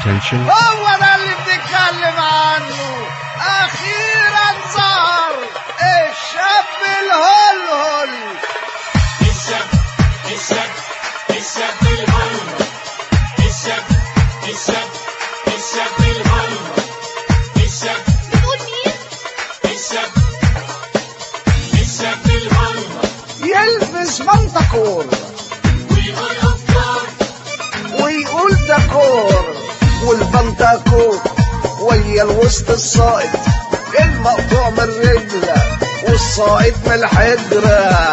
attention. هو ده اللي بنتكلم عنه اخيرا ظهر الشاب الهلهل بتقول مين؟ يلبس منطقور ويقول دكور والبنتاكور ويا الوسط الصائد المقطوع من الرجلة والصائد من الحجرة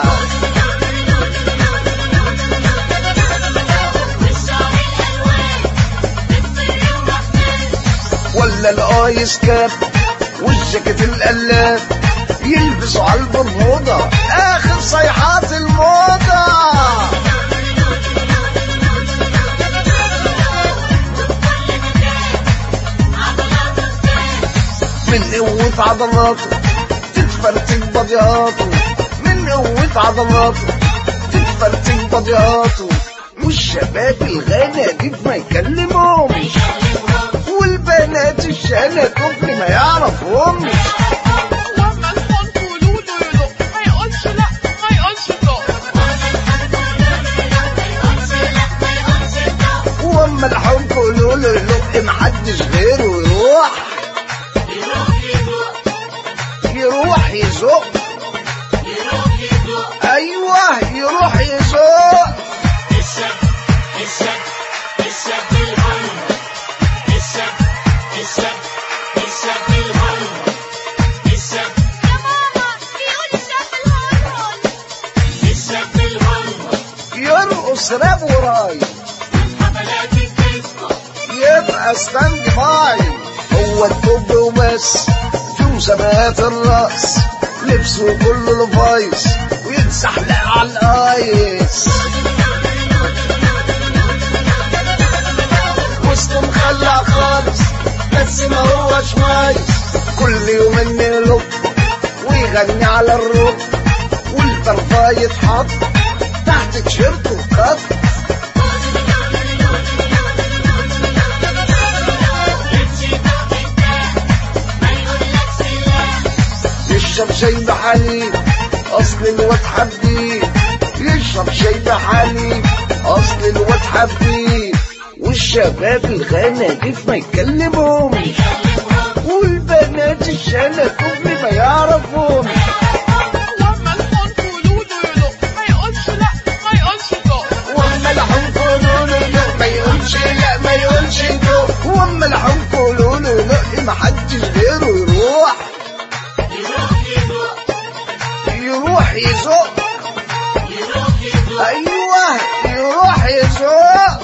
ولا الايس كاب والجاكيت القلاب يلبسوا على الموضة اخر صيحات الموضة من قوة عضلاته تتفرتك بضياته من قوة عضلاته تتفرتك بضياته والشباب الغناديف ما يكلمهمش والبنات الشنة كفر ما يعرفهمش لما الفون تقولوا له يلق ما يقولش لا ما يقولش لا واما الحب قولوا له يلق محدش غيره يروح يروح يزق ايوه يروح يزق يا ماما بيقول الشاب الهون يرقص راب وراي يبقى ستاند باي هو الطب وبس في مسابقات الرقص لبسه كله لفايس ويتزحلق على الايس وسطه مخلع خالص بس ما هوش مايس كل يوم يلف ويغني على الرب والبرفا يتحط تحت تيشيرته خط يشرب شاي بحليب اصل الواد حبيب يشرب شاي بحليب اصل الواد حبيب والشباب الغناديف ما يكلمهمش والبنات الشنة كفر ما يعرفهمش لما الفون تقولوا له يلق ما يقولش لا ما يقولش لا واما الحب قولوا له لا ما يقولش لا ما يقولش لا واما الحب قولوا له لا ما حدش غيره يروح يروح يزق ايوه يروح يزق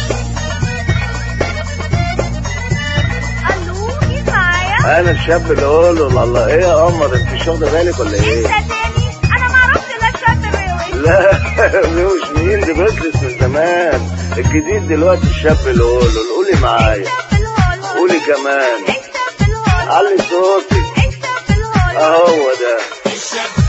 الو مين معايا انا الشاب اللي اقوله الله ايه يا قمر انت مش واخده بالك ولا انت ايه تاني انا ما اعرفش لا الشاب الروش لا مش مين دي بطلت من زمان الجديد دلوقتي الشاب اللي اقوله قولي معايا الشاب الهول قولي كمان الشاب الهول علي صوتك الشاب الهول اهو ده الشاب